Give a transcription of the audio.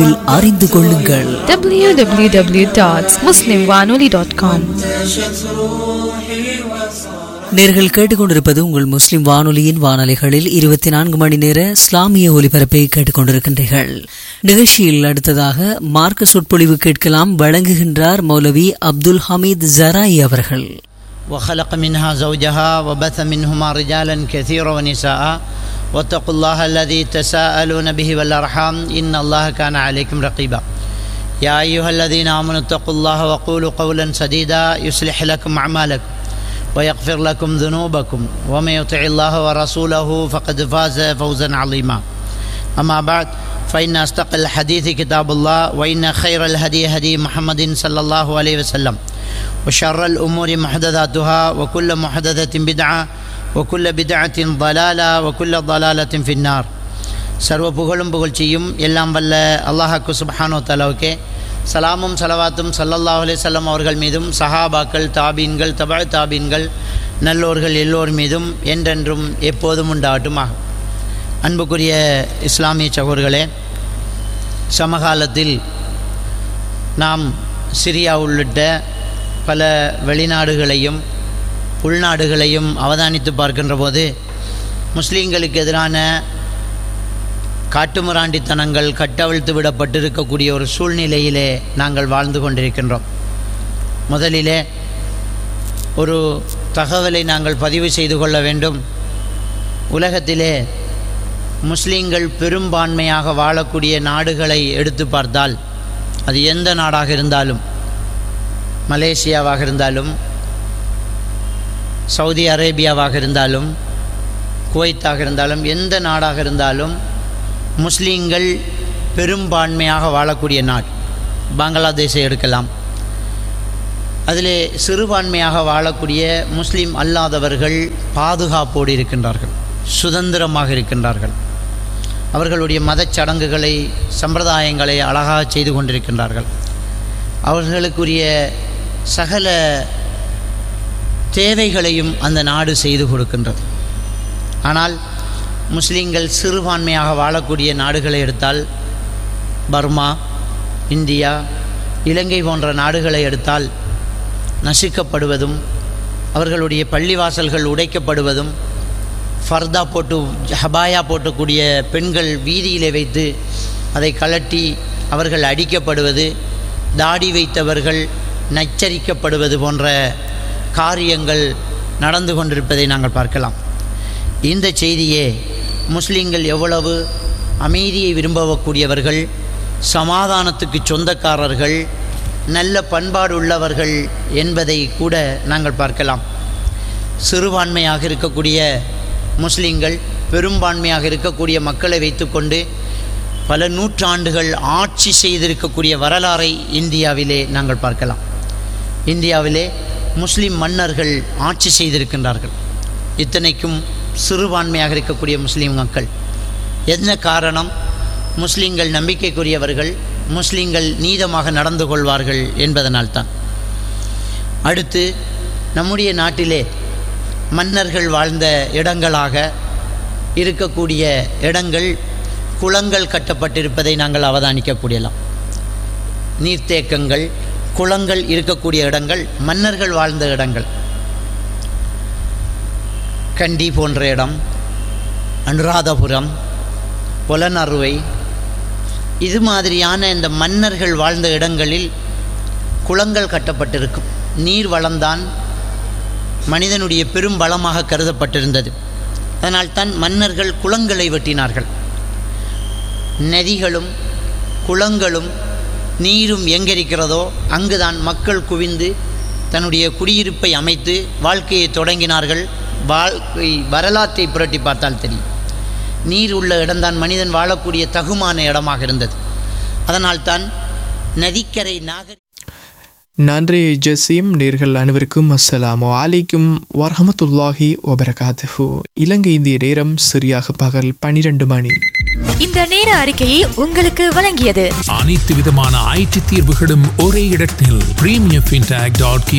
விரைவில் அறிந்து கொள்ளுங்கள் www.muslimwanoli.com நேர்கள் கேட்டுக்கொண்டிருப்பது உங்கள் முஸ்லிம் வானொலியின் வானொலிகளில் இருபத்தி நான்கு மணி நேர இஸ்லாமிய ஒலிபரப்பை கேட்டுக்கொண்டிருக்கின்றீர்கள் நிகழ்ச்சியில் அடுத்ததாக மார்க்க சொற்பொழிவு கேட்கலாம் வழங்குகின்றார் மௌலவி அப்துல் ஹமீத் ஜராய் அவர்கள் وخلق منها زوجها وبث منهما رجالا كثيرا ونساء واتقوا الله الذي تساءلون به والارحام ان الله كان عليكم رقيبا يا ايها الذين امنوا اتقوا الله وقولوا قولا سديدا يصلح لكم اعمالكم ويغفر لكم ذنوبكم ومن يطع الله ورسوله فقد فاز فوزا عظيما اما بعد فان اصدق الحديث كتاب الله وان خير الهدي هدي محمد صلى الله عليه وسلم وشر الأمور محدثاتها وكل محدثة بدعة وكل بدعة ضلالة وكل ضلالة في النار சர்வ புகழும் புகழ்ச்சியும் எல்லாம் வல்ல அல்லாஹாக்கு சுபஹானோ தலாவுக்கே சலாமும் சலவாத்தும் சல்லல்லாஹு அலைஹி வஸல்லம் அவர்கள் மீதும் சஹாபாக்கள் தாபீன்கள் தபா தாபீன்கள் நல்லோர்கள் எல்லோர் மீதும் என்றென்றும் எப்போதும் உண்டாகட்டுமாக அன்புக்குரிய இஸ்லாமிய சகோதர்களே சமகாலத்தில் நாம் சிரியா உள்ளிட்ட பல வெளிநாடுகளையும் உள்நாடுகளையும் அவதானித்து பார்க்கின்ற போது முஸ்லீம்களுக்கு எதிரான காட்டுமிராண்டித்தனங்கள் கட்டவிழ்த்து விடப்பட்டிருக்கக்கூடிய ஒரு சூழ்நிலையிலே நாங்கள் வாழ்ந்து கொண்டிருக்கின்றோம் முதலிலே ஒரு தகவலை நாங்கள் பதிவு செய்து கொள்ள வேண்டும் உலகத்திலே முஸ்லீம்கள் பெரும்பான்மையாக வாழக்கூடிய நாடுகளை எடுத்து பார்த்தால் அது எந்த நாடாக இருந்தாலும் மலேசியாவாக இருந்தாலும் சவுதி அரேபியாவாக இருந்தாலும் குவைத்தாக இருந்தாலும் எந்த நாடாக இருந்தாலும் முஸ்லீம்கள் பெரும்பான்மையாக வாழக்கூடிய நாடு பங்களாதேஷை எடுக்கலாம் அதிலே சிறுபான்மையாக வாழக்கூடிய முஸ்லீம் அல்லாதவர்கள் பாதுகாப்போடு இருக்கின்றார்கள் சுதந்திரமாக இருக்கின்றார்கள் அவர்களுடைய மதச் சடங்குகளை சம்பிரதாயங்களை அழகாக செய்து கொண்டிருக்கின்றார்கள் அவர்களுக்குரிய சகல தேவைகளையும் அந்த நாடு செய்து கொடுக்கின்றது ஆனால் முஸ்லீம்கள் சிறுபான்மையாக வாழக்கூடிய நாடுகளை எடுத்தால் பர்மா இந்தியா இலங்கை போன்ற நாடுகளை எடுத்தால் நசுக்கப்படுவதும் அவர்களுடைய பள்ளிவாசல்கள் உடைக்கப்படுவதும் ஃபர்தா போட்டு ஹபாயா போட்டக்கூடிய பெண்கள் வீதியிலே வைத்து அதை கலட்டி அவர்கள் அடிக்கப்படுவது தாடி வைத்தவர்கள் நச்சரிக்கப்படுவது போன்ற காரியங்கள் நடந்து கொண்டிருப்பதை நாங்கள் பார்க்கலாம் இந்த செய்தியே முஸ்லீம்கள் எவ்வளவு அமைதியை விரும்பக்கூடியவர்கள் சமாதானத்துக்கு சொந்தக்காரர்கள் நல்ல பண்பாடு உள்ளவர்கள் என்பதை கூட நாங்கள் பார்க்கலாம் சிறுபான்மையாக இருக்கக்கூடிய முஸ்லீம்கள் பெரும்பான்மையாக இருக்கக்கூடிய மக்களை வைத்துக்கொண்டு பல நூற்றாண்டுகள் ஆட்சி செய்திருக்கக்கூடிய வரலாறை இந்தியாவிலே நாங்கள் பார்க்கலாம் இந்தியாவிலே முஸ்லிம் மன்னர்கள் ஆட்சி செய்திருக்கின்றார்கள் இத்தனைக்கும் சிறுபான்மையாக இருக்கக்கூடிய முஸ்லீம் மக்கள் என்ன காரணம் முஸ்லீம்கள் நம்பிக்கைக்குரியவர்கள் முஸ்லீம்கள் நீதமாக நடந்து கொள்வார்கள் என்பதனால்தான் அடுத்து நம்முடைய நாட்டிலே மன்னர்கள் வாழ்ந்த இடங்களாக இருக்கக்கூடிய இடங்கள் குளங்கள் கட்டப்பட்டிருப்பதை நாங்கள் அவதானிக்கக்கூடியலாம் நீர்த்தேக்கங்கள் குளங்கள் இருக்கக்கூடிய இடங்கள் மன்னர்கள் வாழ்ந்த இடங்கள் கண்டி போன்ற இடம் அனுராதபுரம் புலனறுவை இது மாதிரியான இந்த மன்னர்கள் வாழ்ந்த இடங்களில் குளங்கள் கட்டப்பட்டிருக்கும் நீர் வளம்தான் மனிதனுடைய பெரும் பலமாக கருதப்பட்டிருந்தது அதனால்தான் மன்னர்கள் குளங்களை வெட்டினார்கள் நதிகளும் குளங்களும் நீரும் எங்கிருக்கிறதோ அங்குதான் மக்கள் குவிந்து தன்னுடைய குடியிருப்பை அமைத்து வாழ்க்கையை தொடங்கினார்கள் வாழ்க்கை வரலாற்றை புரட்டி பார்த்தால் தெரியும் நீர் உள்ள இடம்தான் மனிதன் வாழக்கூடிய தகுமான இடமாக இருந்தது அதனால்தான் நதிக்கரை நாகரி நன்றி ஜசீம் நேர்கள் அனைவருக்கும் அஸ்ஸலாமு அலைக்கும் வரஹமத்துல்லாஹி வபரகாத்துஹு இலங்கை இந்திய நேரம் சரியாக பகல் பனிரெண்டு மணி இந்த நேர அறிக்கையை உங்களுக்கு வழங்கியது அனைத்து விதமான ஐடி தீர்வுகளும் ஒரே இடத்தில் பிரீமியம் ஃபின்டாக் டாட்